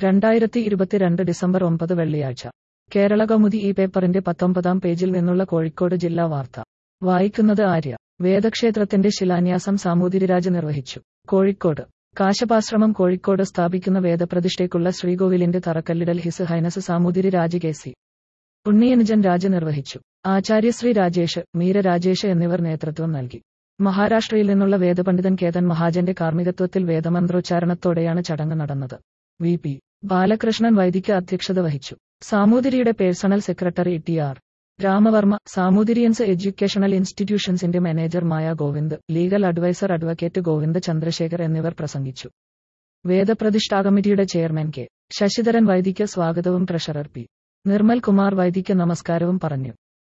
രണ്ടായിരത്തി ഇരുപത്തിരണ്ട് ഡിസംബർ ഒമ്പത് വെള്ളിയാഴ്ച കേരള കൗമുദി ഈ പേപ്പറിന്റെ പത്തൊമ്പതാം പേജിൽ നിന്നുള്ള കോഴിക്കോട് ജില്ലാ വാർത്ത വായിക്കുന്നത് ആര്യ വേദക്ഷേത്രത്തിന്റെ ശിലാന്യാസം സാമൂതിരിരാജ് നിർവഹിച്ചു കോഴിക്കോട് കാശപാശ്രമം കോഴിക്കോട് സ്ഥാപിക്കുന്ന വേദപ്രതിഷ്ഠയ്ക്കുള്ള ശ്രീകോവിലിന്റെ തറക്കല്ലിടൽ his highness Samoothiri Raj K C Unniyanujan Raj നിർവഹിച്ചു ആചാര്യശ്രീ രാജേഷ് മീര രാജേഷ് എന്നിവർ നേതൃത്വം നൽകി മഹാരാഷ്ട്രയിൽ നിന്നുള്ള വേദപണ്ഡിതൻ കേതൻ മഹാജന്റെ കാർമ്മികത്വത്തിൽ വേദമന്ത്രോച്ചാരണത്തോടെയാണ് ചടങ്ങ് നടന്നത് വി പി ബാലകൃഷ്ണൻ വൈദിക്ക് അധ്യക്ഷത വഹിച്ചു സാമൂതിരിയുടെ personal secretary T R Ramavarma Samoothirians educational ഇൻസ്റ്റിറ്റ്യൂഷൻസിന്റെ manager Maya Govind legal adviser advocate Govind Chandrasekhar എന്നിവർ പ്രസംഗിച്ചു വേദപ്രതിഷ്ഠാ കമ്മിറ്റിയുടെ ചെയർമാൻ കെ ശശിധരൻ വൈദിക്ക് സ്വാഗതവും ട്രഷറർ പി നിർമ്മൽ കുമാർ വൈദിക്ക് നമസ്കാരവും പറഞ്ഞു